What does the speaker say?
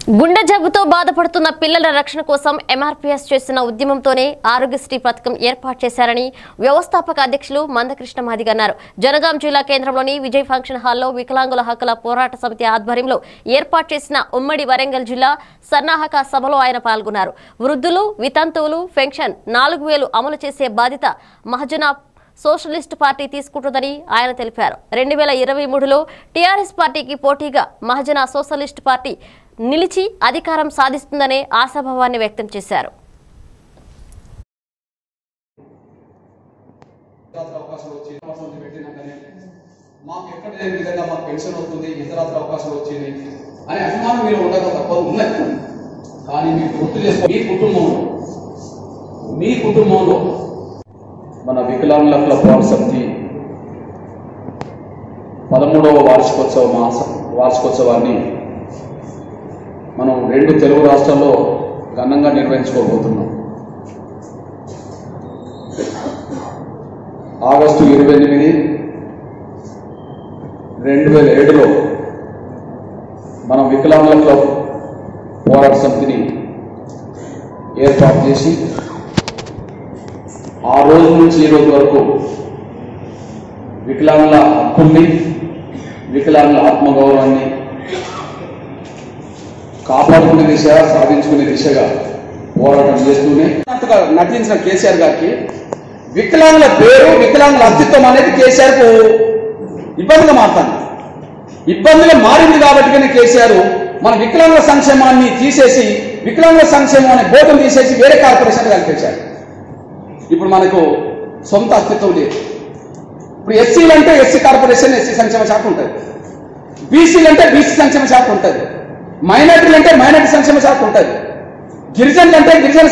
గుండె జబ్బుతో బాధపడుతున్న పిల్లల రక్షణ కోసం ఎంఆర్పీఎస్ చేస్తున్న ఉద్యమంతోనే ఆరోగ్యశ్రీ పథకం ఏర్పాటు చేశారని వ్యవస్థాపక అధ్యక్షులు మందకృష్ణ మాదిగ అన్నారు జనగాం జిల్లా కేంద్రంలోని విజయ్ ఫంక్షన్ హాల్లో వికలాంగుల హక్కుల పోరాట సమితి ఆధ్వర్యంలో ఏర్పాటు చేసిన ఉమ్మడి వరంగల్ జిల్లా సన్నాహక సభలో ఆయన పాల్గొన్నారు వృద్ధులు వితంతువులు పెన్షన్ నాలుగు వేలు అమలు చేసే బాధ్యత మహజన సోషలిస్ట్ పార్టీ తీసుకుంటుందని ఆయన తెలిపారు రెండు వేల ఇరవై మూడులో టీఆర్ఎస్ పార్టీకి పోటీగా మహజన సోషలిస్ట్ పార్టీ నిలిచి అధికారం సాధిస్తుందనే ఆశాభావాన్ని వ్యక్తం చేశారు ఇతరత్ర అవకాశాలు వచ్చి అవకాశం వచ్చి పెట్టినాకనే మాకు ఎక్కడ లేని విధంగా మాకు పెన్షన్ వస్తుంది ఇతరత్ర అవకాశాలు వచ్చింది అనే అభిమానం మీరు ఉండక తప్పదు ఉన్నది కానీ మీరు గుర్తు చేసుకో మీ కుటుంబంలో మీ కుటుంబంలో మన వికలాంగుల క్లబ్ వార్ సమితి పదమూడవ వార్షికోత్సవ మాస వార్షికోత్సవాన్ని మనం రెండు తెలుగు రాష్ట్రాల్లో ఘనంగా నిర్వహించుకోబోతున్నాం ఆగస్టు ఇరవై ఎనిమిది రెండు వేల ఏడులో మనం వికలాంగుల క్లబ్ పోరాట సమితిని ఏర్పాటు చేసి ఆ రోజు నుంచి ఈ రోజు వరకు వికలాంగుల హక్కుల్ని వికలాంగుల ఆత్మగౌరవాన్ని కాపాడుకునే దిశ సాధించుకునే దిశగా పోరాటం చేస్తూనే నటించిన కేసీఆర్ గారికి వికలాంగుల పేరు వికలాంగుల అస్తిత్వం అనేది కేసీఆర్ కు ఇబ్బందిగా మారుతాను ఇబ్బందిగా మారింది కాబట్టి కేసీఆర్ మన వికలాంగుల సంక్షేమాన్ని తీసేసి వికలాంగుల సంక్షేమం అనే బోర్డును తీసేసి వేరే కార్పొరేషన్ కల్పించారు ఇప్పుడు మనకు సొంత అస్తిత్వం లేదు ఇప్పుడు ఎస్సీలు అంటే ఎస్సీ కార్పొరేషన్ ఎస్సీ సంక్షేమ శాఖ ఉంటుంది బీసీలు అంటే బీసీ సంక్షేమ శాఖ ఉంటుంది మైనార్టీలు అంటే మైనార్టీ సంక్షేమ శాఖ ఉంటుంది గిరిజనులు అంటే గిరిజన